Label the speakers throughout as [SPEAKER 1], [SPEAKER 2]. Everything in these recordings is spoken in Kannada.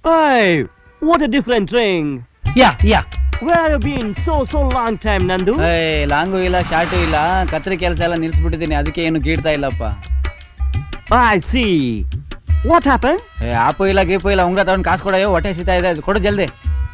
[SPEAKER 1] Hey, what a different ring.
[SPEAKER 2] Yeah yeah
[SPEAKER 1] Where have you been so, so long time, Nandu?
[SPEAKER 2] ಏಯ್ ಲಾಂಗು ಇಲ್ಲ ಶಾರ್ಟು ಇಲ್ಲ ಕತ್ರಿ ಕೆಲಸ ಎಲ್ಲ ನಿಲ್ಸ್ಬಿಟ್ಟಿದ್ದೀನಿ ಅದಕ್ಕೆ ಏನು ಗೀಡ್ತಾ ಇಲ್ಲಪ್ಪ
[SPEAKER 1] I see. What happened?
[SPEAKER 2] ಏ ಆಪು ಇಲ್ಲ ಗೀಪು ಇಲ್ಲ ಉಂಗ್ರ ತಗೊಂಡು ಕಾಸು ಕೊಡಯ್ಯೋ ಹೊಟ್ಟೆ ಸಿಗ್ತಾ ಇದೆ ಅದು ಕೊಡು ಜಲ್ದಿ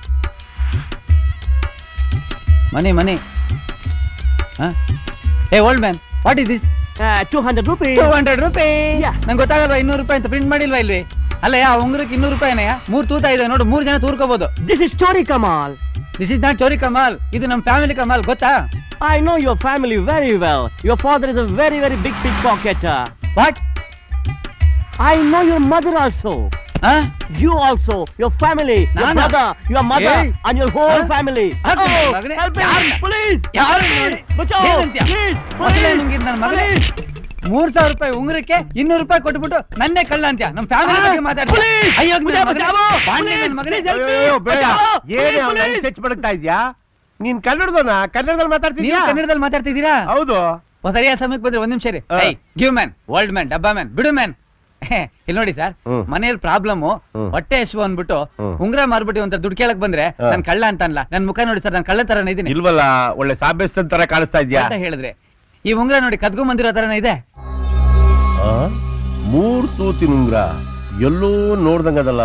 [SPEAKER 2] ಮನಿ ಮನಿ ಹಾ ಏ old man what is this
[SPEAKER 1] Uh, 200 rupees.
[SPEAKER 2] Two hundred ರೂಪಾಯಿ
[SPEAKER 1] Yeah.
[SPEAKER 2] ನಂಗೆ ಗೊತ್ತಾಗಲ್ವಾ ಇನ್ನೂರು ರೂಪಾಯಿ ಅಂತ ಪ್ರಿಂಟ್ ಮಾಡಿಲ್ವಾ ಇಲ್ವಿ ಅಲ್ಲ ಯಾ ಉಂಗ್ರಕ್ಕೆ ಇನ್ನೂರು ರೂಪಾಯಿನೇ ಮೂರು ತೂತ ಇದೆ ನೋಡು ಮೂರು ಜನ ತೂರ್ಕೋಬಹುದು
[SPEAKER 1] This is Chori Kamal.
[SPEAKER 2] This is not Chori Kamal ಇದು ನಮ್ಮ ಫ್ಯಾಮಿಲಿ ಕಮಾಲ್ ಗೊತ್ತಾ
[SPEAKER 1] I know your family very well. Your father is a very, very big pickpocketer.
[SPEAKER 2] What
[SPEAKER 1] I know your mother also.
[SPEAKER 2] ಹಾ
[SPEAKER 1] You also, your family, your
[SPEAKER 2] Nana.
[SPEAKER 1] brother, your mother,
[SPEAKER 2] Hey.
[SPEAKER 1] and your whole
[SPEAKER 2] Huh?
[SPEAKER 1] family.
[SPEAKER 2] Huh?
[SPEAKER 1] Oh,
[SPEAKER 2] ಮಗನೇ,
[SPEAKER 1] help me!
[SPEAKER 2] ಯಾರ್ನ?
[SPEAKER 1] Please!
[SPEAKER 2] ಯಾರು
[SPEAKER 1] Please!
[SPEAKER 2] ನೋಡಿ?
[SPEAKER 1] ಬಚಾವ್!
[SPEAKER 2] ಏನಂತ್ಯ?
[SPEAKER 1] Please!
[SPEAKER 2] ಮೊದಲೇ
[SPEAKER 1] Please!
[SPEAKER 2] ನಿಮ್ಗೆ ನನ್ನ ಮಗನೇ
[SPEAKER 1] Please!
[SPEAKER 2] ಮೂರ್ ಸಾವಿರ ರೂಪಾಯಿ ಉಂಗ್ರಕ್ಕೆ ಇನ್ನೂರು ರೂಪಾಯಿ ಕೊಟ್ಬಿಟ್ಟು ನನ್ನೇ ಕಳ್ಳ ಅಂತ್ಯ ನಮ್ಮ ಫ್ಯಾಮಿಲಿ ಬಗ್ಗೆ ಮಾತಾಡ್ತೀನಿ
[SPEAKER 1] Please!
[SPEAKER 2] ಅಯ್ಯೋ ನನ್ನ
[SPEAKER 1] ಬಚಾವ್,
[SPEAKER 2] ಮಗನೇ,
[SPEAKER 1] ಬಚಾವ್!
[SPEAKER 2] ಬಾಂಡೆ ನನ್ನ
[SPEAKER 1] Please!
[SPEAKER 2] ಮಗನೇ
[SPEAKER 1] Please help me!
[SPEAKER 3] ಅಯ್ಯೋ, ಬೇಡ
[SPEAKER 1] ಬಚಾವ್!
[SPEAKER 3] ಏನೇ
[SPEAKER 1] Please,
[SPEAKER 3] ಅವ್ನ
[SPEAKER 1] please!
[SPEAKER 3] ಸೆಚ್ ಬಡಕ್ತಾ ಇದ್ಯಾ ನೀನ್ ಕನ್ನಡದವನ ಕನ್ನಡದಲ್ಲಿ
[SPEAKER 2] ನೀವು
[SPEAKER 3] ಮಾತಾಡ್ತಿದ್ಯಾ
[SPEAKER 2] ಕನ್ನಡದಲ್ಲಿ ಮಾತಾಡ್ತಿದ್ದೀರಾ
[SPEAKER 3] ಹೌದು
[SPEAKER 2] ಓ, ಸರಿಯಾದ ಸಮಯಕ್ಕೆ ಬಂದ್ರೆ ಒಂದ್ ನಿಮಿಷ ರೀ
[SPEAKER 3] ಹಾ.
[SPEAKER 2] ಗಿವ್ ಮ್ಯಾನ್ ವರ್ಲ್ಡ್ ಮ್ಯಾನ್ ಡಬ್ಬಾ ಮ್ಯಾನ್ ಬಿಡು ಮ್ಯಾನ್ ಇಲ್ಲಿ ನೋಡಿ ಸರ್
[SPEAKER 3] ಹ್ಮ್.
[SPEAKER 2] ಮನೆಯಲ್ಲಿ ಪ್ರಾಬ್ಲಮ್
[SPEAKER 3] ಹ್ಮ್.
[SPEAKER 2] ಹೊಟ್ಟೆ ಹಸಿವು ಅಂದ್ಬಿಟ್ಟು
[SPEAKER 3] ಹ್ಮ್.
[SPEAKER 2] ಉಂಗ್ರ ಮಾರ್ಬಿಟ್ಟು ಅಂತ ದುಡ್ಡು ಕೇಳಕ್ ಬಂದ್ರೆ
[SPEAKER 3] ಹಾ.
[SPEAKER 2] ನನ್ ಕಳ್ಳ ಅಂತ ಅನ್ಲ ನನ್ ಮುಖ ನೋಡಿ ಸರ್ ನನ್ ಕಳ್ಳ ತರನೇ ಇದೀನಿ
[SPEAKER 3] ಇಲ್ವಲ್ಲ ಒಳ್ಳೆ ಸಾಬ್ಯಸ್ತನ್ ತರ ಕಾಣಿಸ್ತಾ ಇದ್ಯಾ
[SPEAKER 2] ಅಂತ ಹೇಳಿದ್ರೆ ಈ ಉಂಗ್ರ ನೋಡಿ ಕದ್ಕೊಂಡ್ ಬಂದಿರೋ ತರನೇ ಇದೆ
[SPEAKER 3] ಆ? ಮೂರ್ ತೂತಿನ ಉಂಗ್ರ ಎಲ್ಲೋ ನೋಡ್ದಂಗದಲ್ಲ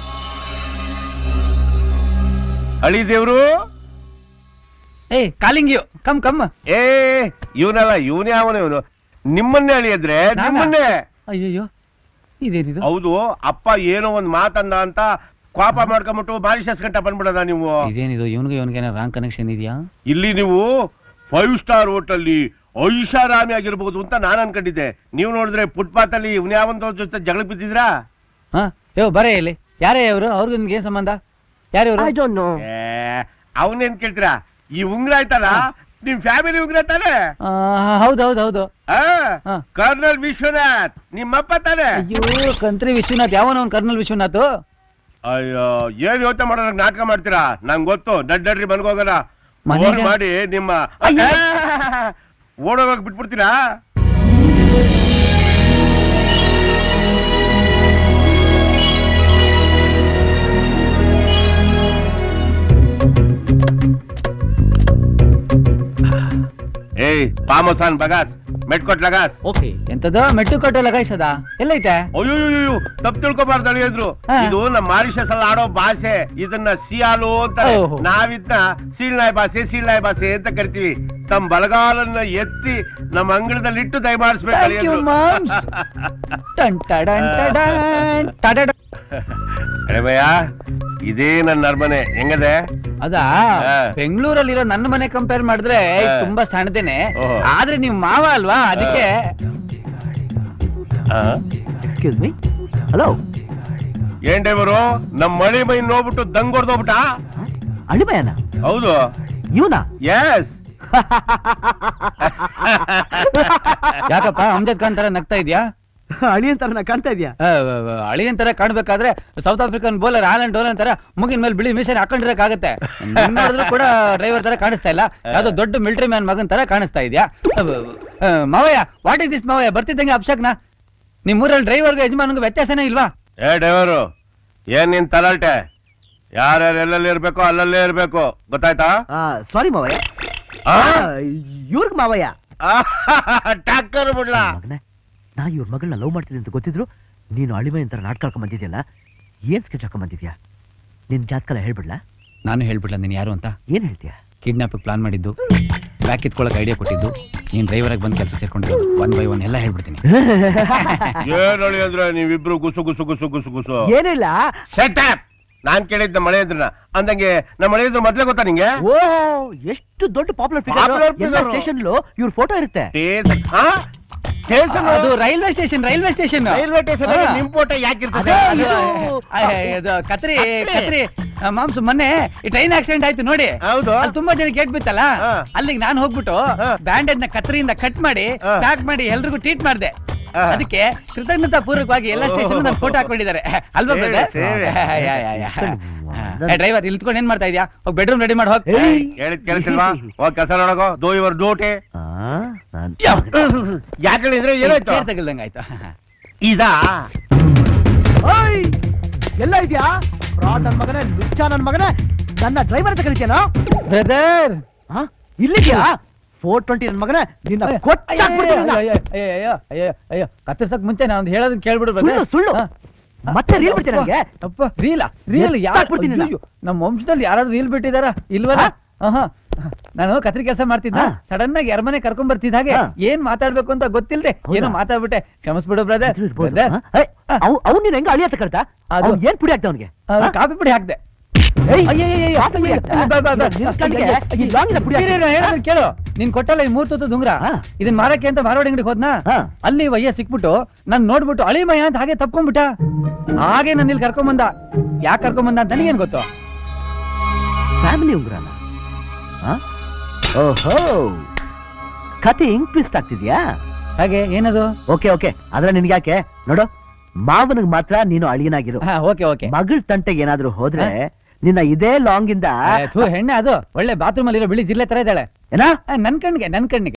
[SPEAKER 3] ಅಳಿ ದೇವ್ರು
[SPEAKER 2] ಏಯ್ ಕಾಲಿಂಗ್ ಯು ಕಮ್ ಕಮ್
[SPEAKER 3] ಏ ಇವನಲ್ಲ ಇವನೇ ಅವನು ಇವನು ನಿಮ್ಮನ್ನೇ ಅಳಿಯದ್ರೆ
[SPEAKER 2] ನಾನಾ?
[SPEAKER 3] ನಿಮ್ಮನ್ನೇ
[SPEAKER 2] ಅಯ್ಯಯ್ಯೋ ಇದೇನಿದು
[SPEAKER 3] ಹೌದು ಅಪ್ಪ ಏನೋ ಒಂದ್ ಮಾತಂದ ಅಂತ ಕೋಪ ಮಾಡ್ಕೊಂಬಿಟ್ಟು ಮಾರಿಷಸ್ ಗಂಟ ಬಂದ್ಬಿಡದ ನೀವು
[SPEAKER 2] ಇದೇನಿದು ಇವನಿಗೆ ಇವನಿಗೆ ರಾಂಗ್ ಕನೆಕ್ಷನ್ ಇದೆಯಾ
[SPEAKER 3] ಇಲ್ಲಿ ನೀವು ಫೈವ್ ಸ್ಟಾರ್ ಹೋಟೆಲ್ಲಿ ಐಷಾರಾಮಿ ಆಗಿರ್ಬಹುದು ಅಂತ ನಾನು ಅನ್ಕೊಂಡಿದ್ದೆ ನೀವು ನೋಡಿದ್ರೆ ಫುಟ್ಪಾತ್ ಅಲ್ಲಿ ಇವ್ನ್ಯಾವಂತ ಜೊತೆ ಜಗಳಕ್ಕೆ ಬಿದ್ದಿದ್ರಾ
[SPEAKER 2] ಹಾ ಯೋ ಬರೇ ಇಲ್ಲಿ ಯಾರೇ ಇವರು ಅವ್ರಿಗೆ ನಿಮ್ಗೆ ಏನ್ ಸಂಬಂಧ ಯಾರು ಇವರು
[SPEAKER 1] I don't know.
[SPEAKER 3] ಏ ಅವನೇನ್ ಕೇಳ್ತೀರಾ ಈ ಉಂಗ್ರ ಆಯ್ತಲ್ಲ ನಿಮ್ ಫ್ಯಾಮಿಲಿ ಉಂಗ್ರ ತಾನೆ
[SPEAKER 2] ಹೌದು ಹೌದು ಹೌದು
[SPEAKER 3] ಆ,
[SPEAKER 2] ಹಾ.
[SPEAKER 3] ಕರ್ನಲ್ ವಿಶ್ವನಾಥ್ ನಿಮ್ಮಪ್ಪ ತಾನೆ
[SPEAKER 2] ಅಯ್ಯೋ ಕಂತ್ರಿ ವಿಶ್ವನಾಥ್ ಯಾವನ ಅವ್ನು ಕರ್ನಲ್ ವಿಶ್ವನಾಥ್
[SPEAKER 3] ಅಯ್ಯೋ ಏನ್ ಯೋಚನೆ ಮಾಡೋದಾಗ ನಾಟಕ ಮಾಡ್ತೀರಾ ನಂಗ್ ಗೊತ್ತು ನಡ್ಡಡ್ರಿ ಮನ್ಗೋಗೋಣ
[SPEAKER 2] ಮನೆಗೆ?
[SPEAKER 3] ಫೋನ್ ಮಾಡಿ ನಿಮ್ಮ
[SPEAKER 2] ಅಯ್ಯೋ.
[SPEAKER 3] ಓಡೋಗೋಗ್ ಬಿಟ್ಬಿಡ್ತೀರಾ ಏಯ್ ಪಾಮೋಸಾನ್ ಬಗಾಸ್ ಮೆಟ್ಕೊಟ್ ಲಗಾಸ್
[SPEAKER 1] Okay.
[SPEAKER 2] ಎಂತದ ಮೆಟ್ಟು ಕಟ್ಟು ಲಗಾಯಿಸದ ಎಲ್ಲೈತೆ
[SPEAKER 3] ಅಯ್ಯೋ ತಪ್ಪು ತಿಳ್ಕೊಬಾರ್ದು ಅಳಿಯಂದ್ರು
[SPEAKER 2] ಹಾ.
[SPEAKER 3] ಇದು ನಮ್ಮ ಮಾರಿಷಸ್ ಅಲ್ಲಿ ಆಡೋ ಭಾಷೆ ಇದನ್ನ ಸಿಯಾಲು ಅಂತಾರೆ
[SPEAKER 2] ಓಹೋ.
[SPEAKER 3] ನಾವಿದ್ನ ಸೀಳ್ನಾಯ್ ಭಾಷೆ ಸೀಳ್ನಾಯ್ ಭಾಷೆ ಅಂತ ಕರಿತೀವಿ ತಮ್ಮ ಬಲಗಾಲನ್ನ ಎತ್ತಿ ನಮ್ಮ ಅಂಗಳದಲ್ಲಿ ಇಟ್ಟು ದಯಮಾಡಿಸ್ಬೇಕು
[SPEAKER 2] Thank you, moms. ಟನ್ ಟಡನ್ ಟಡನ್ ಟಡಡ.
[SPEAKER 3] ಭಯ ಇದೇ ನನ್ನ ಅರಮನೆ ಹೆಂಗದೆ
[SPEAKER 2] ಅದಾ
[SPEAKER 3] ಹಾ.
[SPEAKER 2] ಬೆಂಗಳೂರಲ್ಲಿರೋ ನನ್ನ ಮನೆ ಕಂಪೇರ್ ಮಾಡಿದ್ರೆ ಇದು
[SPEAKER 3] ಹಾ.
[SPEAKER 2] ತುಂಬಾ ಸಣ್ಣದೇನೆ
[SPEAKER 3] ಓಹೋ.
[SPEAKER 2] ಆದ್ರೆ ನೀವು ಮಾವ ಅಲ್ವಾ ಅದಕ್ಕೆ
[SPEAKER 3] ಆ?
[SPEAKER 1] Excuse me. Hello.
[SPEAKER 3] ಏನ್ ಡೈವರು ನಮ್ ಮಳಿ ಮೈ ನೋಡ್ಬಿಟ್ಟು ದಂಗ್ ಹೊಡ್ದೋಗ್ಬಿಟ್ಟ
[SPEAKER 1] ಅಳಿಮಯನ
[SPEAKER 3] ಹೌದು
[SPEAKER 1] ಇವನಾ
[SPEAKER 3] ಎಸ್
[SPEAKER 2] ಯಾಕಪ್ಪ ಅಮ್ಜದ್ ಖಾನ್ ತರ ನಗ್ತಾ ಇದ್ಯಾ
[SPEAKER 1] ಅಳಿ ಅಂತಾರ ನಾ ಕಾಣ್ತಾ ಇದೆಯಾ
[SPEAKER 2] ಅಳಿಯನ್ ತರ ಕಾಣ್ಬೇಕಾದ್ರೆ South African bowler Allan Donald ತರ ಮುಗಿನ ಮೇಲೆ ಬಿಳಿ ಮಿಷನ್ ಹಾಕೊಂಡಿರಕ್ಕಾಗತ್ತೆ ನಿನ್ ನೋಡಿದ್ರು ಕೂಡ ಡ್ರೈವರ್ ತರ ಕಾಣಿಸ್ತಾ ಇಲ್ಲ ಯಾವ್ದೋ ದೊಡ್ಡ ಮಿಲಿಟರಿ ಮ್ಯಾನ್ ಮಗನ್ ತರ ಕಾಣಿಸ್ತಾ ಇದ್ಯಾ ಅಬ್ಬ, ಆ, ಮಾವಯ್ಯ ವಾಟ್ ಇಸ್ ದಿಸ್ ಮಾವಯ್ಯ ಬರ್ತಿದ್ದಂಗೆ ಅಪ್ಶಕ್ನ ನಿಮ್ ಊರಲ್ಲಿ ಡ್ರೈವರ್ಗೆ ಯಜಮಾನ್ಗೆ ವ್ಯತ್ಯಾಸನೇ ಇಲ್ವಾ
[SPEAKER 3] ಏ ಡ್ರೈವರು ಏನ್ ನಿನ್ ತಲಾಟೆ ಯಾರ್ಯಾರು ಎಲ್ಲೆಲ್ಲಿ ಇರ್ಬೇಕು ಅಲ್ಲಲ್ಲೇ ಇರ್ಬೇಕು ಗೊತ್ತಾಯ್ತಾ
[SPEAKER 1] ಸಾರಿ ಮಾವಯ್ಯ ಇವ್ರಿಗೆ ಮಾವಯ್ಯ
[SPEAKER 3] ಟಾಕರ್ ಬಿಡ್ಲಾ
[SPEAKER 1] ಮಗನೇ ನಾ ಇವ್ರ ಮಗಳನ್ನ ಲವ್ ಮಾಡ್ತಿದ್ದೆ ಅಂತ ಗೊತ್ತಿದ್ರು ನೀನು ಅಳಿಮೆ ಅಂತಾರ ನಾಟಕ ಹಾಕೊಂಡ್ ಬಂದಿದ್ಯಲ್ಲ ಏನ್ ಸ್ಕೆಚ್ ಹಾಕೊಂಡ್ ಬಂದಿದ್ಯಾ ನಿನ್ ಜಾತಕಲ್ಲ ಹೇಳ್ಬಿಡ್ಲಾ
[SPEAKER 2] ನಾನು ಹೇಳ್ಬಿಡ್ಲ ನೀನ್ ಯಾರು ಅಂತ
[SPEAKER 1] ಏನ್ ಹೇಳ್ತೀಯ
[SPEAKER 2] ಕಿಡ್ನಾಪ್ ಪ್ಲಾನ್ ಮಾಡಿದ್ದು ಬ್ಯಾಕ್ ಕಿತ್ಕೊಳಕ್ ಐಡಿಯಾ ಕೊಟ್ಟಿದ್ದು ನೀನ್ ಡ್ರೈವರ್ ಆಗಿ ಬಂದು ಕೆಲಸ ಸೇರ್ಕೊಂಡಿದ್ದು ಒನ್ ಬೈ ಒನ್ ಎಲ್ಲ ಹೇಳ್ಬಿಡ್ತೀನಿ
[SPEAKER 3] ಏನ್ ಹೇಳಿ ಅಂದ್ರೆ ನೀವಿಬ್ರು ಗುಸು ಗುಸು ಗುಸು ಗುಸು ಗುಸು
[SPEAKER 1] ಏನಿಲ್ಲ
[SPEAKER 3] ಸೆಟ್ ನಾನ್ ಕೇಳಿದ್ದ ಮಳೆ ಇದ್ರನ್ನ ಅಂದಂಗೆ ನಮ್ಮ ಮಳೆ ಇದ್ರು ಮೊದ್ಲೇ ಗೊತ್ತಾ ನಿಂಗೆ
[SPEAKER 1] ಓ ಎಷ್ಟು ದೊಡ್ಡ ಪಾಪ್ಯುಲರ್
[SPEAKER 3] Popular
[SPEAKER 1] ಫಿಗರ್ ಎಲ್ಲ
[SPEAKER 3] figure.
[SPEAKER 1] ಸ್ಟೇಷನ್ ಇವ್ರ ಫೋಟೋ ಇರುತ್ತೆ
[SPEAKER 3] ಸ್ಟೇಷನ್ ಹಾ ಸ್ಟೇಷನ್
[SPEAKER 2] ಅದು railway station railway station
[SPEAKER 3] railway station
[SPEAKER 2] ಹಾ.
[SPEAKER 3] ನಿಮ್ ಫೋಟೋ ಯಾಕಿರ್ತದೆ
[SPEAKER 1] ಅದೇ, ಇದು-
[SPEAKER 2] ಇದು ಕತ್ರಿ ಕತ್ರಿ ಆ, ಮಾಂಸು ಮೊನ್ನೆ ಈ ಟ್ರೈನ್ ಆಕ್ಸಿಡೆಂಟ್ ಆಯ್ತು ನೋಡಿ
[SPEAKER 3] ಹೌದು
[SPEAKER 2] ಅಲ್ಲಿ ತುಂಬಾ ಜನ ಕೇಟ್ ಬಿತ್ತಲ್ಲ
[SPEAKER 3] ಹಾ.
[SPEAKER 2] ಅಲ್ಲಿಗೆ ನಾನು ಹೋಗ್ಬಿಟ್ಟು
[SPEAKER 3] ಹಾ.
[SPEAKER 2] ಬ್ಯಾಂಡೇಜ್ ನ ಕತ್ರಿಯಿಂದ ಕಟ್ ಮಾಡಿ
[SPEAKER 3] ಹಾ.
[SPEAKER 2] ಪ್ಯಾಕ್ ಮಾಡಿ ಎಲ್ರಿಗೂ ಟ್ರೀಟ್ ಮಾಡಿದೆ
[SPEAKER 3] ಹಾ.
[SPEAKER 2] ಅದಕ್ಕೆ ಕೃತಜ್ಞತಾ ಪೂರ್ವಕವಾಗಿ ಎಲ್ಲ ಸ್ಟೇಷನ್ ನನ್ನ ಫೋಟೋ ಹಾಕೊಂಡಿದ್ದಾರೆ ಅಲ್ವಾ
[SPEAKER 3] ಸೇವೆ,
[SPEAKER 2] ಬ್ರದರ್
[SPEAKER 3] ಸೇವೆ.
[SPEAKER 2] ಡ್ರೈವರ್ ಇಲ್ಲಿ ಇತ್ಕೊಂಡು ಏನ್ ಮಾಡ್ತಾ ಇದೀಯಾ ಹೋಗಿ ಬೆಡ್ರೂಮ್ ರೆಡಿ ಮಾಡಿ ಹೋಗ್
[SPEAKER 1] ಏಯ್!
[SPEAKER 3] ಹೇಳಿದ್ ಕೇಳಿಸಿಲ್ವಾ ಹೋಗ್ ಕೆಲಸ ನೋಡಗೋ ದೋ ಇವರ್ ಡ್ಯೂಟಿ
[SPEAKER 1] ಆ, ನಾನ್-
[SPEAKER 3] ಯಾಕೆ ಹೇಳಿದ್ರೆ ಏನಾಯ್ತು
[SPEAKER 2] ಚೇರ್ ತಗಲ್ದಂಗ್ ಆಯ್ತು
[SPEAKER 3] ಇದಾ
[SPEAKER 1] ಓಯ್! ಎಲ್ಲ ಇದ್ಯಾ ಫ್ರಾಡ್ ನನ್ ಮಗನೇ ಲುಚ್ಚ ನನ್ ಮಗನೇ ನನ್ನ ಡ್ರೈವರ್ ಅಂತ ಕರಿತೀಯನೋ
[SPEAKER 2] ಬ್ರದರ್
[SPEAKER 1] ಹಾ? ಇಲ್ಲಿದ್ಯಾ ಫೋರ್ ಟ್ವೆಂಟಿ ನನ್ ಮಗನೇ ನಿನ್ನ ಕೊಚ್ಚಾಕ್ಬಿಡ್ತೀನಿ ನಿನ್ನ.
[SPEAKER 2] ಅಯ್ಯೋ ಅಯ್ಯೋ ಅಯ್ಯೋ ಕತ್ತರ್ಸಕ್ ಮುಂಚೆ ನಾನು ಒಂದು ಹೇಳೋದನ್ನ ಕೇಳ್ಬಿಡು
[SPEAKER 1] ಸುಳ್ಳು
[SPEAKER 2] brother.
[SPEAKER 1] ಸುಳ್ಳು
[SPEAKER 2] ಹಾ.
[SPEAKER 1] ಮತ್ತೆ ರೀಲ್ ಬಿಡ್ತೀನಿ ನನಗೆ
[SPEAKER 2] ಅಪ್ಪ ರೀಲ ರೀಲ್
[SPEAKER 1] ಎತ್ತಾಕ್ಬಿಡ್ತೀನಿ ನಾನು.
[SPEAKER 2] ಯಾರು ನಮ್ಮ ವಂಶದಲ್ಲಿ ಯಾರಾದ್ರೂ ರೀಲ್ ಬಿಟ್ಟಿದಾರ ಇಲ್ವಲ್ಲ ಆಹಾ. ನಾನು ಕತ್ರಿ ಕೆಲಸ ಮಾಡ್ತಿದ್ದ
[SPEAKER 1] ಹಾ.
[SPEAKER 2] ಸಡನ್ ಆಗಿ ಅರಮನೆ ಕರ್ಕೊಂಡ್ ಬರ್ತಿದ್ದ ಹಾಗೆ
[SPEAKER 1] ಹಾ.
[SPEAKER 2] ಏನ್ ಮಾತಾಡ್ಬೇಕು ಅಂತ ಗೊತ್ತಿಲ್ದೆ
[SPEAKER 1] ಹೌದಾ?
[SPEAKER 2] ಏನೋ ಮಾತಾಡ್ಬಿಟ್ಟೆ ಕ್ಷಮಿಸ್ಬಿಡು ಬ್ರದರ್
[SPEAKER 1] ಇದ್ರೂ ಇರ್ಬೋದು. ಹಾ? ಏ, ಅವ್- ಅವ್ನ್ ನೀನ್ ಹೆಂಗ ಅಳಿಯತ್ತ ಕರ್ತ
[SPEAKER 2] ಅದು-
[SPEAKER 1] ಅವ್ನ್ ಏನ್ ಪುಡಿ ಆಗ್ತಾ ಅವ್ನಿಗೆ
[SPEAKER 2] ಕಾಫಿ ಪುಡಿ ಹಾಕ್ದೆ
[SPEAKER 1] ಏಯ್,
[SPEAKER 2] ಅಯ್ಯಯ್ಯಯ್ಯಯ್ಯ,
[SPEAKER 1] ಕಾಫಿ ಪುಡಿ ಹಾಕ್ತಾ?
[SPEAKER 2] ಬಾ, ಬಾ, ಬಾ.
[SPEAKER 1] ನಿನ್ ಕಣ್ಣಿಗೆ ಈ ಲಾಂಗಿನ ಪುಡಿ
[SPEAKER 2] ಇರಿ, ಇರಿ,
[SPEAKER 1] ಹಾಕ್ತಾ?
[SPEAKER 2] ಹೇಳೋದನ್ನ ಕೇಳು ನೀನ್ ಕೊಟ್ಟಲ್ಲ ಈ ಮೂರ್ ತುತ್ತು ದುಂಗ್ರ
[SPEAKER 1] ಹಾ.
[SPEAKER 2] ಇದನ್ ಮಾರಕ್ಕೆ ಅಂತ ಮಾರವಾಡಿ ಅಂಗಡಿಗೆ ಹೋದ್ನಾ
[SPEAKER 1] ಹಾ.
[SPEAKER 2] ಅಲ್ಲಿ ವಯ್ಯ ಸಿಕ್ಬಿಟ್ಟು ನಾನ್ ನೋಡ್ಬಿಟ್ಟು ಅಳಿಮಯ್ಯ ಅಂತ ಹಾಗೆ ತಪ್ಕೊಂಡ್ಬಿಟ್ಟ ಹಾಗೆ ನನ್ನ ಇಲ್ಲಿ ಕರ್ಕೊಂಬಂದ ಯಾಕೆ ಕರ್ಕೊಂಬಂದ ಅಂತ ನನಗೇನ್ ಗೊತ್ತು
[SPEAKER 1] ಫ್ಯಾಮಿಲಿ ಉಂಗ್ರನ ಆ? ಓಹೋ ಕತೆ ಹಿಂಗ್ ಟ್ವಿಸ್ಟ್ ಆಗ್ತಿದ್ಯಾ
[SPEAKER 2] ಹಾಗೆ ಏನದು
[SPEAKER 1] ಓಕೆ ಓಕೆ ಆದ್ರೆ ನಿನ್ಗೆ ಯಾಕೆ ನೋಡು ಮಾವನಿಗೆ ಮಾತ್ರ ನೀನು ಅಳಿಯನಾಗಿರು
[SPEAKER 2] ಹಾ ಓಕೆ ಓಕೆ
[SPEAKER 1] ಮಗಳ ತಂಟೆಗೆ ಏನಾದ್ರೂ ಹೋದ್ರೆ ನಿನ್ನ ಇದೇ ಲಾಂಗ್ ಇಂದ
[SPEAKER 2] ಥೂ ಹೆಣ್ಣೆ ಅದು ಒಳ್ಳೆ ಬಾತ್ರೂಮ್ ಅಲ್ಲಿ ಇರೋ ಬಿಳಿ ಜಿಲ್ಲೆ ತರ ಇದ್ದಾಳೆ
[SPEAKER 1] ಏನಾ
[SPEAKER 2] ಆ, ನನ್ ಕಣ್ಣಿಗೆ ನನ್ ಕಣ್ಣಿಗೆ